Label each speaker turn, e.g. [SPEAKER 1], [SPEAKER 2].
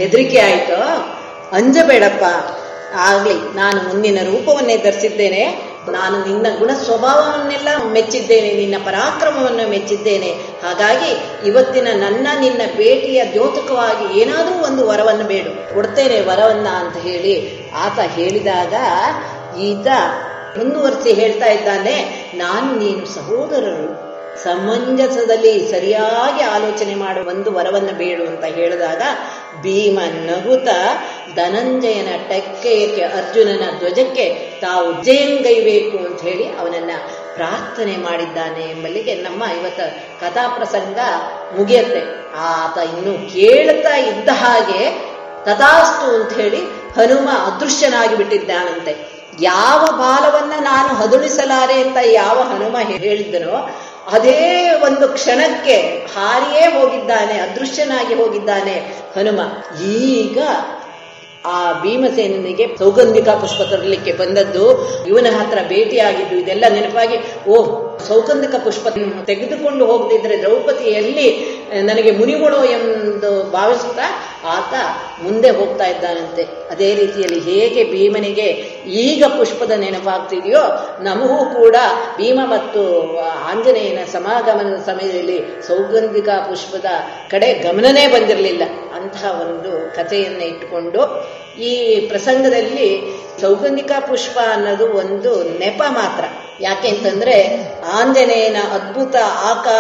[SPEAKER 1] ಹೆದರಿಕೆ ಆಯ್ತೋ ಅಂಜಬೇಡಪ್ಪ ಆಗ್ಲಿ ನಾನು ಮುಂದಿನ ರೂಪವನ್ನೇ ಧರಿಸಿದ್ದೇನೆ ನಾನು ನಿನ್ನ ಗುಣ ಸ್ವಭಾವವನ್ನೆಲ್ಲ ಮೆಚ್ಚಿದ್ದೇನೆ ನಿನ್ನ ಪರಾಕ್ರಮವನ್ನು ಮೆಚ್ಚಿದ್ದೇನೆ ಹಾಗಾಗಿ ಇವತ್ತಿನ ನನ್ನ ನಿನ್ನ ಭೇಟಿಯ ದ್ಯೋತಕವಾಗಿ ಏನಾದರೂ ಒಂದು ವರವನ್ನು ಬೇಡು ಕೊಡ್ತೇನೆ ವರವನ್ನ ಅಂತ ಹೇಳಿ ಆತ ಹೇಳಿದಾಗ ಈತ ಮುಂದುವರಿಸಿ ಹೇಳ್ತಾ ಇದ್ದಾನೆ ನಾನು ನೀನು ಸಹೋದರರು ಸಮಂಜಸದಲ್ಲಿ ಸರಿಯಾಗಿ ಆಲೋಚನೆ ಮಾಡುವ ಒಂದು ವರವನ್ನು ಬೇಡು ಅಂತ ಹೇಳಿದಾಗ ಭೀಮ ನಗುತ ಧನಂಜಯನ ಟೆಕ್ಕೆಯಕ್ಕೆ ಅರ್ಜುನನ ಧ್ವಜಕ್ಕೆ ತಾವು ಜಯಂಗೈಬೇಕು ಅಂತ ಹೇಳಿ ಅವನನ್ನ ಪ್ರಾರ್ಥನೆ ಮಾಡಿದ್ದಾನೆ ಎಂಬಲ್ಲಿಗೆ ನಮ್ಮ ಇವತ್ತ ಕಥಾ ಪ್ರಸಂಗ ಮುಗಿಯತ್ತೆ ಆತ ಇನ್ನು ಕೇಳ್ತಾ ಇದ್ದ ಹಾಗೆ ತಥಾಸ್ತು ಅಂತ ಹೇಳಿ ಹನುಮ ಅದೃಶ್ಯನಾಗಿ ಬಿಟ್ಟಿದ್ದಾನಂತೆ ಯಾವ ಬಾಲವನ್ನ ನಾನು ಹದುಳಿಸಲಾರೆ ಅಂತ ಯಾವ ಹನುಮ ಹೇಳಿದ್ದನೋ ಅದೇ ಒಂದು ಕ್ಷಣಕ್ಕೆ ಹಾರಿಯೇ ಹೋಗಿದ್ದಾನೆ ಅದೃಶ್ಯನಾಗಿ ಹೋಗಿದ್ದಾನೆ ಹನುಮ ಈಗ ಆ ಭೀಮಸೇನಿಗೆ ಸೌಗಂಧಿಕ ಪುಷ್ಪ ತರಲಿಕ್ಕೆ ಬಂದದ್ದು ಇವನ ಹತ್ರ ಭೇಟಿಯಾಗಿದ್ದು ಇದೆಲ್ಲ ನೆನಪಾಗಿ ಓಹ್ ಸೌಗಂಧಿಕ ಪುಷ್ಪ ತೆಗೆದುಕೊಂಡು ಹೋಗದಿದ್ರೆ ದ್ರೌಪದಿ ಎಲ್ಲಿ ನನಗೆ ಮುನಿಗಳು ಎಂದು ಭಾವಿಸುತ್ತಾ ಆತ ಮುಂದೆ ಹೋಗ್ತಾ ಇದ್ದಾನಂತೆ ಅದೇ ರೀತಿಯಲ್ಲಿ ಹೇಗೆ ಭೀಮನಿಗೆ ಈಗ ಪುಷ್ಪದ ನೆನಪಾಗ್ತಿದೆಯೋ ನಮಗೂ ಕೂಡ ಭೀಮ ಮತ್ತು ಆಂಜನೇಯನ ಸಮಾಗಮನದ ಸಮಯದಲ್ಲಿ ಸೌಗಂಧಿಕ ಪುಷ್ಪದ ಕಡೆ ಗಮನನೇ ಬಂದಿರಲಿಲ್ಲ ಅಂತಹ ಒಂದು ಕಥೆಯನ್ನು ಇಟ್ಟುಕೊಂಡು ಈ ಪ್ರಸಂಗದಲ್ಲಿ ಸೌಗಂಧಿಕ ಪುಷ್ಪ ಅನ್ನೋದು ಒಂದು ನೆಪ ಮಾತ್ರ ಯಾಕೆ ಅಂತಂದ್ರೆ ಆಂಜನೇಯನ ಅದ್ಭುತ ಆಕಾರ